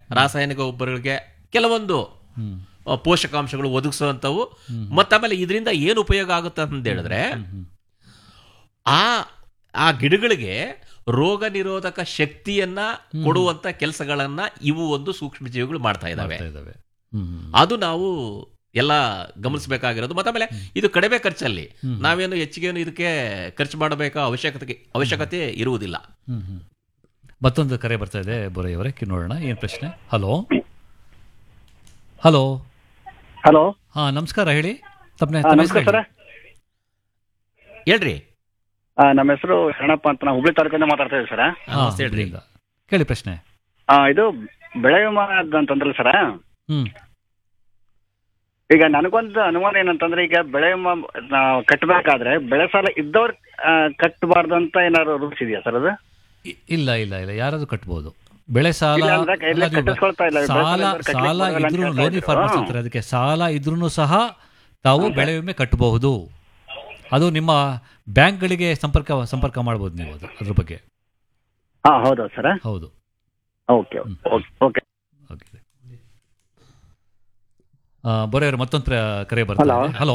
ರಾಸಾಯನಿಕ ಗೊಬ್ಬರಗಳಿಗೆ ಕೆಲವೊಂದು ಆ, ಪೋಷಕಾಂಶಗಳು ಒದಗಿಸುವಂಥವು ಮತ್ತಾಮೇಲೆ ಇದರಿಂದ ಏನು ಉಪಯೋಗ ಆಗುತ್ತೆ ಅಂತ ಹೇಳಿದ್ರೆ ಆ ಆ ಗಿಡಗಳಿಗೆ ರೋಗ ನಿರೋಧಕ ಶಕ್ತಿಯನ್ನ ಕೊಡುವಂತ ಕೆಲಸಗಳನ್ನ ಇವು ಒಂದು ಸೂಕ್ಷ್ಮ ಜೀವಿಗಳು ಮಾಡ್ತಾ ಇದ್ದಾವೆ ಮಾಡ್ತಾ ಇದ್ದಾವೆ ಹ್ಮ್ ಹ್ಮ್. ಅದು ನಾವು ಎಲ್ಲ ಗಮನಿಸಬೇಕಾಗಿರೋದು ಮತ್ತಾಮೇಲೆ ಇದು ಕಡಿಮೆ ಖರ್ಚಲ್ಲಿ ನಾವೇನು ಹೆಚ್ಚಿಗೆ ಇದಕ್ಕೆ ಖರ್ಚು ಮಾಡಬೇಕಾ ಅವಶ್ಯಕತೆ ಅವಶ್ಯಕತೆ ಇರುವುದಿಲ್ಲ ಹ್ಮ್ ಹ್ಮ್. ಮತ್ತೊಂದು ಕರೆ ಬರ್ತಾ ಇದೆ ಬೋರಯ್ಯವರೇ ಕಿ ನೋಡೋಣ ಏನು ಪ್ರಶ್ನೆ ಹಲೋ ಹಲೋ ಹಲೋ ಹಾ ನಮಸ್ಕಾರ ಹೇಳಿ ತಪ್ಪನೆ ನಮಸ್ಕಾರ ಸರ್ ಹೇಳ್ರಿ ನಮ್ಮ ಹೆಸರು ಶರಣಪ್ಪ ಅಂತ ನಾವು ಹುಬ್ಳಿ ತಾಲೂಕಿಂದ ಮಾತಾಡ್ತಾ ಇದ್ದೀವಿ ಸರ್ ನಮಸ್ತೆ ಹೇಳ್ರಿ ಕೇಳಿ ಪ್ರಶ್ನೆ ಇದು ಬೆಳೆ ವಿಮಾ ಅಂತಂದ್ರಲ್ಲ ಸರ್ ಹ್ಮ್ ಈಗ ನನಗೊಂದು ಅನುಮಾನ ಏನಂತಂದ್ರೆ ಈಗ ಬೆಳೆ ವಿಮಾ ನಾವು ಕಟ್ಟಬೇಕಾದ್ರೆ ಬೆಳೆ ಸಾಲ ಇದ್ದವ್ರು ಕಟ್ಟಬಾರ್ದು ಅಂತ ಏನಾದ್ರು ರೂಲ್ಸ್ ಇದೆಯಾ ಸರ್ ಅದು ಇ- ಇಲ್ಲ ಇಲ್ಲ ಇಲ್ಲ ಯಾರಾದ್ರೂ ಕಟ್ಬೋದು ಬೆಳೆ ಸಾಲ ಇಲ್ಲ ಅಂದ್ರೆ ಕೈಯಲ್ಲಿ ಅಲ್ಲ, ನೀವು ಕಟ್ಟಿಸ್ಕೊಳ್ತಾ ಇಲ್ಲ. ಬೆಳೆ ಸಾಲ ಸಾಲ ಇದ್ದವ್ರು ಕಟ್ಲಿಕ್ಕೆ ಸಾಲ ಬರಲ್ಲ ಅಂತ ಇದ್ರೂ ಹೇಳ್ತಾ ಲೋನಿ ಇದ್ರು. ಫಾರ್ಮರ್ಸ್ ಹಾ. ಅಂತಾರೆ ಅದಕ್ಕೆ ಸಾಲ ಇದ್ರೂ ಸಹ ತಾವು ಬೆಳೆ ವಿಮೆ ಕಟ್ಟಬಹುದು ಅದು ನಿಮ್ಮ ಬ್ಯಾಂಕ್ಗಳಿಗೆ ಸಂಪರ್ಕ ಸಂಪರ್ಕ ಮಾಡ್ಬೋದು ನೀವು ಅದು ಅದ್ರ ಬಗ್ಗೆ ಹಾ ಹೌದಾ ಸರ್ ಹೌದು ಓಕೆ ಓಕೆ ಓಕೆ ಓಕೆ ಬರೋರು ಮತ್ತೊಂದು ಪ್ರ- ಕರೆ ಬರ್ತಾರೆ ಹಲೋ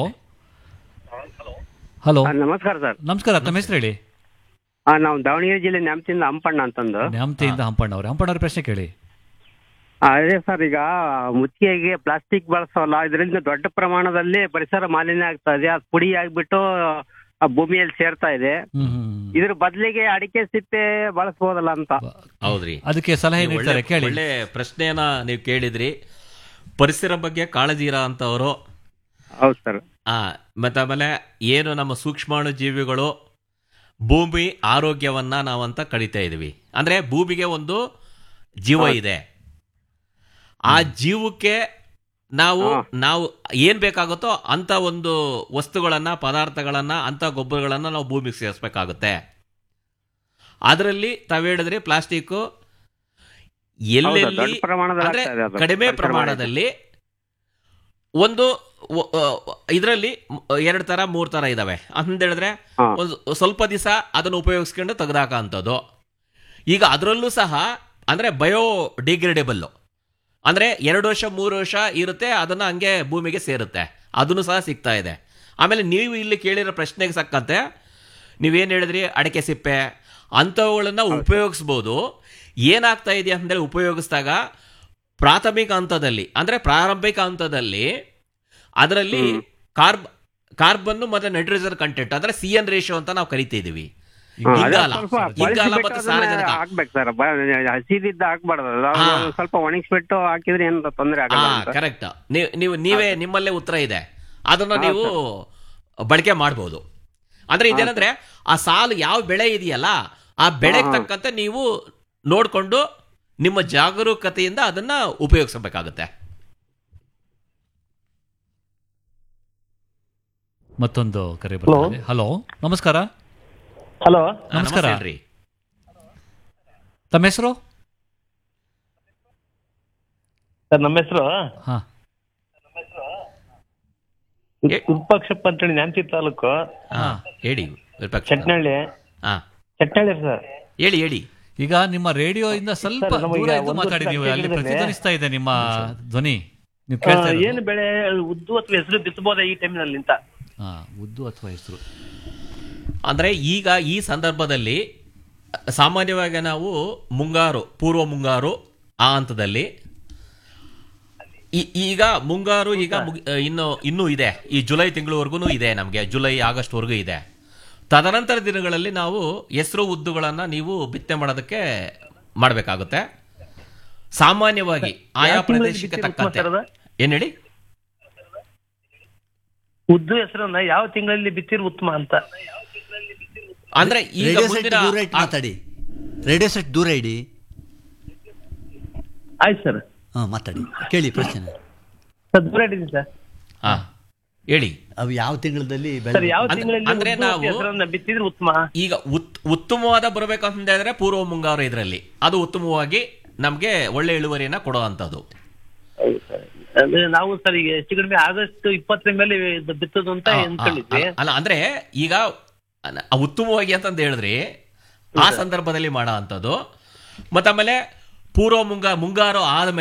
ಹಲೋ ನಮಸ್ಕಾರ ಸರ್ ನಮಸ್ಕಾರ ತಮ್ಮ ಹೆಸರು ಹೇಳಿ ಆ, ನಾವು ದಾವಣಗೆರೆ ಜಿಲ್ಲೆ ನ್ಯಾಮತಿಯಿಂದ ಹಂಪಣ್ಣ ಅಂತಂದು ನ್ಯಾಮತಿಯಿಂದ ಹಂಪಣ್ಣ ಅವ್ರೆ ಹಂಪಣ್ಣ ಅವ್ರ ಪ್ರಶ್ನೆ ಕೇಳಿ ಆ, ಅದೇ ಸರ್ ಈಗ ಮುತ್ತಿಗೆಗೆ ಪ್ಲಾಸ್ಟಿಕ್ ಬಳಸೋಲ್ಲ ಇದರಿಂದ ದೊಡ್ಡ ಪ್ರಮಾಣದಲ್ಲಿ ಪರಿಸರ ಮಾಲಿನ್ಯ ಆಗ್ತಾ ಇದೆ ಅದು ಪುಡಿ ಆಗ್ಬಿಟ್ಟು ಆ ಭೂಮಿಯಲ್ಲಿ ಸೇರ್ತಾ ಇದೆ ಹ್ಮ್ ಹ್ಮ್ ಇದ್ರ ಬದಲಿಗೆ ಅಡಿಕೆ ಸಿಪ್ಪೆ ಬಳಸ್ಬೋದಲ್ಲ ಅಂತ ಹೌದ್ರಿ ಅದಕ್ಕೆ ಸಲಹೆ ನೀವು ನೀಡ್ತಾರೆ ಒಳ್ಳೆ- ಕೇಳಿ ಒಳ್ಳೆ ಪ್ರಶ್ನೆಯನ್ನ ನೀವು ಕೇಳಿದ್ರಿ ಪರಿಸರ ಬಗ್ಗೆ ಕಾಳಜಿ ಇರೋ ಅಂತವರು ಹೌದು ಸರ್ ಆ ಮತ್ತೆ ಆಮೇಲೆ ಏನು ನಮ್ಮ ಸೂಕ್ಷ್ಮಾಣು ಜೀವಿಗಳು ಭೂಮಿ ಆರೋಗ್ಯವನ್ನ ನಾವಂತ ಕಡಿತಾ ಇದೀವಿ ಅಂದ್ರೆ ಭೂಮಿಗೆ ಒಂದು ಜೀವ ಇದೆ ಆ ಜೀವಕ್ಕೆ ನಾವು ನಾವು ಏನ್ ಬೇಕಾಗುತ್ತೋ ಅಂತ ಒಂದು ವಸ್ತುಗಳನ್ನ ಪದಾರ್ಥಗಳನ್ನ ಅಂತ ಗೊಬ್ಬರಗಳನ್ನ ನಾವು ಭೂಮಿಗೆ ಸೇರಿಸ್ಬೇಕಾಗುತ್ತೆ ಅದರಲ್ಲಿ ತಾವ್ ಹೇಳಿದ್ರಿ ಪ್ಲಾಸ್ಟಿಕ್ ಹೌದು, ಎಲ್ಲೆಲ್ಲಿ ದೊಡ್ಡ ಪ್ರಮಾಣದಲ್ಲಿ ಅಂದ್ರೆ ಆಗ್ತಾ ಇದೆ ಅದು. ಕಡಿಮೆ ಪರಿಸರ ಪ್ರಮಾಣದಲ್ಲಿ ಒಂದು ಇದರಲ್ಲಿ ಎರಡು ತರ ಮೂರ್ ತರ ಇದಾವೆ ಅಂತ ಹೇಳಿದ್ರೆ ಹಾ. ಒಂದು ಸ್ವಲ್ಪ ದಿವಸ ಅದನ್ನು ಉಪಯೋಗಿಸ್ಕೊಂಡು ತೆಗೆದಾಕ ಅಂತದ್ದು ಈಗ ಅದರಲ್ಲೂ ಸಹ ಅಂದ್ರೆ ಬಯೋ ಡಿಗ್ರೇಡೇಬಲ್ ಅಂದ್ರೆ ಎರಡು ವರ್ಷ ಮೂರು ವರ್ಷ ಇರುತ್ತೆ ಅದನ್ನ ಹಂಗೆ ಭೂಮಿಗೆ ಸೇರುತ್ತೆ ಅದನ್ನು ಸಹ ಸಿಗ್ತಾ ಇದೆ ಆಮೇಲೆ ನೀವು ಇಲ್ಲಿ ಕೇಳಿರೋ ಪ್ರಶ್ನೆಗೆ ಸಕ್ಕಂತೆ ನೀವೇನು ಹೇಳಿದ್ರಿ ಅಡಿಕೆ ಸಿಪ್ಪೆ ಅಂಥವುಗಳನ್ನ ಉಪಯೋಗಿಸ್ಬೋದು ಏನಾಗ್ತಾ ಇದೆ ಅಂದರೆ ಉಪಯೋಗಿಸಿದಾಗ ಪ್ರಾಥಮಿಕ ಹಂತದಲ್ಲಿ ಅಂದ್ರೆ ಪ್ರಾರಂಭಿಕ ಹಂತದಲ್ಲಿ ಅದರಲ್ಲಿ ಕಾರ್ಬ್ ಕಾರ್ಬನ್ ಮತ್ತೆ ನೈಟ್ರೋಜನ್ ಕಂಟೆಂಟ್ ಅಂದ್ರೆ ಸಿ ಎನ್ ರೇಷಿಯೋ ಅಂತ ನಾವು ಕರಿತಾ ಇದೀವಿ ಹಾ, ಅದೇ ಇಂಗಾಲ ಸ್ವಲ್ಪ ಇಂಗಾಲ ಬಳಸಿ ಮತ್ತು ಬೇಕಾದ್ರೆ ಸಾರಜನಕ ಹಾಕ್ಬೇಕು ಸರ್ ಹಸಿದಿದ್ದ ಹಾಕ್ಬಾರ್ದು ಅದು ಹಾ. ಸ್ವಲ್ಪ ಒಣಗಿಸ್ಬಿಟ್ಟು ಹಾಕಿದ್ರೆ ಏನು ತೊಂದರೆ ಹಾ ಆಗಲ್ಲ ಅಂತ ಕರೆಕ್ಟ್ ನೀವು ನೀವೇ ನಿಮ್ಮಲ್ಲೇ ಉತ್ತರ ಇದೆ ಅದನ್ನ ನೀವು ಬಳಕೆ ಮಾಡ್ಬೋದು ಅಂದ್ರೆ ಇದೇನಂದ್ರೆ ಆ ಸಾಲು ಯಾವ ಬೆಳೆ ಇದೆಯಲ್ಲ ಆ ಬೆಳೆಗೆ ತಕ್ಕಂತೆ ನೀವು ನೋಡ್ಕೊಂಡು ನಿಮ್ಮ ಜಾಗರೂಕತೆಯಿಂದ ಅದನ್ನ ಉಪಯೋಗಿಸಬೇಕಾಗುತ್ತೆ ಮತ್ತೊಂದು ಕರೆ ಬರ್ತಾರೆ ಹಲೋ ನಮಸ್ಕಾರ ಹಲೋ ಆ, ನಮಸ್ಕಾರ. ನಮಸ್ತೆ ಹೇಳ್ರಿ. ತಮ್ಮ ಹೆಸರು ಸರ್ ನಮ್ಮ ಹೆಸರು ಹಾ ಏ- ವಿರೂಪಾಕ್ಷಪ್ಪ ಅಂತೇಳಿ ನ್ಯಾಮತಿ ತಾಲೂಕು ಹಾ ಹೇಳಿ ವಿರೂಪಾಕ್ಷ. ಚಟ್ನಳ್ಳಿ ಹಾ ಚಟ್ನಳ್ಳಿ ಸರ್ ಹೇಳಿ ಹೇಳಿ ಈಗ ನಿಮ್ಮ ರೇಡಿಯೋ ಇಂದ ಸ್ವಲ್ಪ ಸರ್, ನಮಗೆ ದೂರ ಇದ್ದು ಒಂದು ಮಾತಾಡಿ ನೀವು ಅಲ್ಲಿ ಸೆಕೆಂಡ್ ಇದೆ. ಪ್ರತಿಧ್ವನಿಸ್ತಾ ಇದೆ ನಿಮ್ಮ ಧ್ವನಿ ನೀವು ಕೇಳ್ತಾ ಇರೋದು. ಏನು ಬೆಳೆ ಉದ್ದು ಅಥವಾ ಹೆಸರು ಬಿತ್ತಬಹುದಾ ಈ ಟೈಮ್ನಲ್ಲಿ ಅಂತ ಹಾ ಉದ್ದು ಅಥವಾ ಹೆಸರು ಅಂದ್ರೆ ಈಗ ಈ ಸಂದರ್ಭದಲ್ಲಿ ಸಾಮಾನ್ಯವಾಗಿ ನಾವು ಮುಂಗಾರು ಪೂರ್ವ ಮುಂಗಾರು ಆ ಹಂತದಲ್ಲಿ ಈ- ಈಗ ಮುಂಗಾರು ಈಗ ಮುಗಿ- ಇನ್ನು ಇನ್ನೂ ಇದೆ ಈ ಜುಲೈ ತಿಂಗಳವರೆಗೂ ಇದೆ ನಮಗೆ ಜುಲೈ ಆಗಸ್ಟ್ ವರೆಗೂ ಇದೆ ತದನಂತರ ದಿನಗಳಲ್ಲಿ ನಾವು ಹೆಸರು ಉದ್ದುಗಳನ್ನ ನೀವು ಬಿತ್ತನೆ ಮಾಡೋದಕ್ಕೆ ಮಾಡಬೇಕಾಗುತ್ತೆ ಸಾಮಾನ್ಯವಾಗಿ ಆಯಾ ಯಾವ ತಿಂಗಳಲ್ಲಿ ಪ್ರದೇಶಕ್ಕೆ ಬಿತ್ತಿದ್ರೆ ತಕ್ಕಂತೆ ಉತ್ತಮ ಸರ್ ಏನ್ ಹೇಳಿ ಉದ್ದು ಹೆಸರನ್ನ ಯಾವ ತಿಂಗಳಲ್ಲಿ ಬಿತ್ತಿರು ಉತ್ತಮ ಅಂತ ಅಂದ್ರೆ ಈಗ ರೇಡಿಯೋ ಸೆಟ್ ಮುಂದಿನ ದೂರ ಇಟ್ಟು ಮಾತಾಡಿ ರೇಡಿಯೋ ಸೆಟ್ ದೂರ ಇಡಿ ಆಯ್ತು ಸರ್ ಹಾ ಮಾತಾಡಿ ಕೇಳಿ ಪ್ರಶ್ನೆ ಸರ್ ದೂರ ಇದ್ದೀನಿ ಸರ್ ಹಾ ಹೇಳಿ ಅವು ಯಾವ ತಿಂಗಳಲ್ಲಿ ಸರ್ ಬೆಳೆ ಯಾವ ಅಂದ್ರೆ- ತಿಂಗಳಲ್ಲಿ ಅಂದ್ರೆ ಉದ್ದು ನಾವು- ಹೆಸರನ್ನ ಬಿತ್ತಿದ್ರೆ ಉತ್ತಮ ಈಗ ಉತ್ ಉತ್ತಮವಾದ ಬರಬೇಕಂತ ಹೇಳಿದ್ರೆ ಪೂರ್ವ ಮುಂಗಾರು ಇದರಲ್ಲಿ ಅದು ಉತ್ತಮವಾಗಿ ನಮಗೆ ಒಳ್ಳೆ ಇಳುವರಿಯನ್ನ ಕೊಡುವಂಥದ್ದು ಅಂದ್ರೆ ನಾವು ಸರ್ ಈಗ ಹೆಚ್ಚು ಕಡಿಮೆ ಆಗಸ್ಟ್ ಇಪ್ಪತ್ತರ ಮೇಲೆ ಇದು ಬಿತ್ತೋದು ಅಂತ ಆ, ಆ, ಅನ್ಕೊಂಡಿದ್ವಿ ಅಲ್ಲ- ಅಲ್ಲ ಅಂದ್ರೆ ಈಗ ಅಲ್ಲ, ಆ ಉತ್ತಮವಾಗಿ ಅಂತಂದು ಹೇಳಿದ್ರಿ ಆ ಸಂದರ್ಭದಲ್ಲಿ ಮಾಡೋ ಅಂಥದ್ದು ಮತ್ತಾಮೇಲೆ ಪೂರ್ವ ಮುಂಗ ಮುಂಗಾರು ಆದ್ಮೇಲೆ